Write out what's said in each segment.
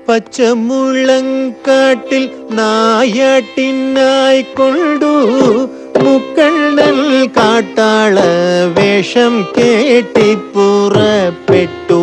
പച്ചമുളങ്കാട്ടിൽ നായാട്ടിനായി കൊണ്ടു മുക്കണ്ണൽ കാട്ടാള വേഷം കേട്ടി പുറപ്പെട്ടു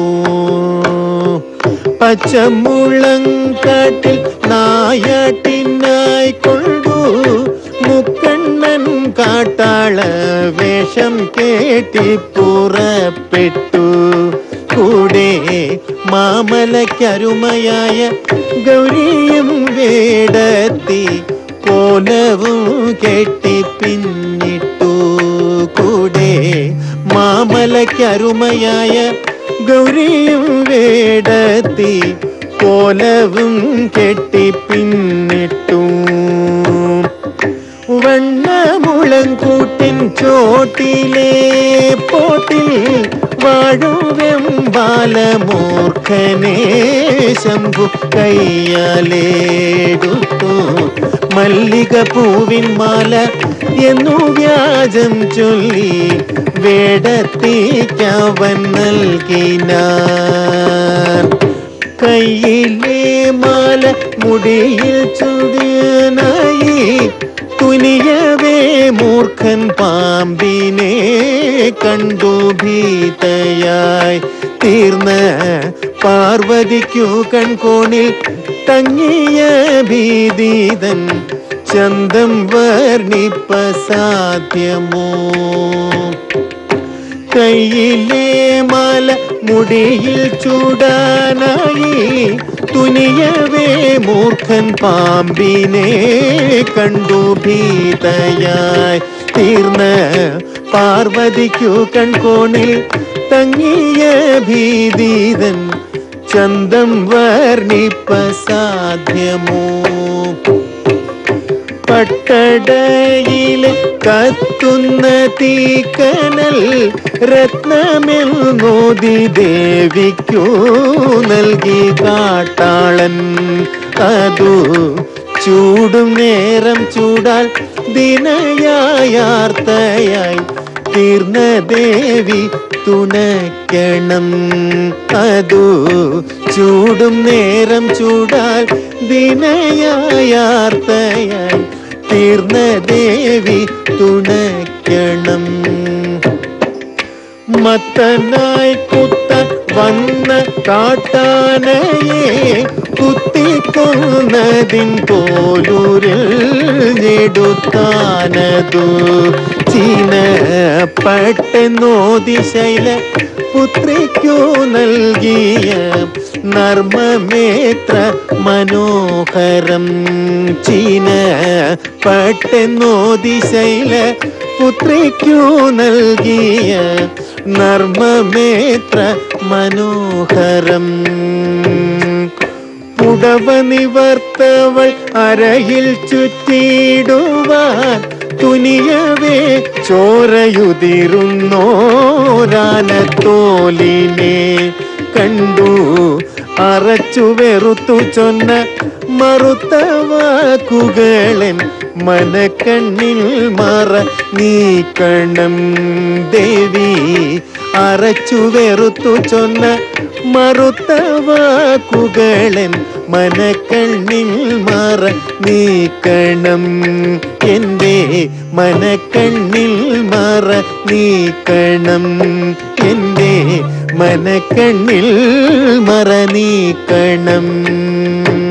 പച്ചമുളങ്കാട്ടിൽ നായാട്ടിനായി കൊണ്ടു മുക്കണ്ണൻ കാട്ടാള വേഷം കേട്ടി പുറപ്പെട്ടു കൂടെ മാമലക്കരുമയായ ഗൗരിയും വേടത്തി കോലവും കെട്ടി പിന്നിട്ടു കൂടെ മാമലക്കരുമയായ ഗൗരിയും വേടത്തി കോലവും കെട്ടി പിന്നിട്ടു വണ്ണമുളങ്കൂട്ടിൻ ചോട്ടിലെ പോട്ടിൽ വാഴുവെം ബാലമൂർഖനെ ശംഭു കയ്യാലേടുത്തു മല്ലിക പൂവിൻ മാല എന്നു വ്യാജം ചൊല്ലി വേടത്തിക്കവൻ നൽകിനാൻ കയ്യിലെ മാല മുടിയിൽ ചുടിയനായി തുനിയവേ മൂർഖൻ പാമ്പിനെ കണ്ടു ഭീതയായി തീർന്ന പാർവതിക്കു കൺകോണിൽ തങ്ങിയ ഭീതിതൻ ചന്തം വർണ്ണിപ്പ സാധ്യമോ കയ്യിലെ മാല മുടിയിൽ ചൂടാനായി തുനിയവേ മൂർഖൻ പാമ്പിനെ കണ്ടു ഭീതയായി തീർന്ന പാർവതിക്കു കൺകോണിൽ തങ്ങിയ ഭീതിതൻ ചന്തം വർണ്ണിപ്പ സാധ്യമോ പട്ടടയിലെ കത്തുന്ന തീക്കനൽ രത്നമെന്നോതി ദേവിക്കു നൽകി കാട്ടാളൻ അതു ചൂടും നേരം ചൂടാൽ ദിനയായാർത്തയായി തീർന്ന ദേവി തുണയ്ക്കണം അതു ചൂടും നേരം ചൂടാൽ ദിനയായാർത്തയായി തീർന്ന ദേവി തുണയ്ക്കണം മത്തനായി കുത്ത വന്ന കാട്ടാനയെ കുത്തിക്കൊന്നതിൻ പോലൂരിൽ ഞെടുത്താനതു ചീന പട്ടെന്നോതി ശൈല പുത്രിക്കു നൽകിയ നർമ്മമേത്ര മനോഹരം ചീന പട്ടെന്നോതി ശൈല പുത്രിക്കു നൽകിയ നർമ്മമേത്ര മനോഹരം പുടവ നിവർത്തവൾ അരയിൽ ചുറ്റിയിടുവാൻ തുനിയവേ ചോരയുതിരുന്നോരാനത്തോലിനെ കണ്ടു അറച്ചു വെറുത്തു ചൊന്ന മറുത്ത വാക്കുകളൻ മനക്കണ്ണിൽ മറ നീക്കണം ദേവി അറച്ചു വെറുത്തു ചൊന്ന മറുത്ത വാക്കുകളൻ മനക്കണ്ണിൽ മറ നീക്കണം എൻ്റെ മനക്കണ്ണിൽ മറ നീക്കണം എൻ്റെ മനക്കണ്ണിൽ മറ നീക്കണം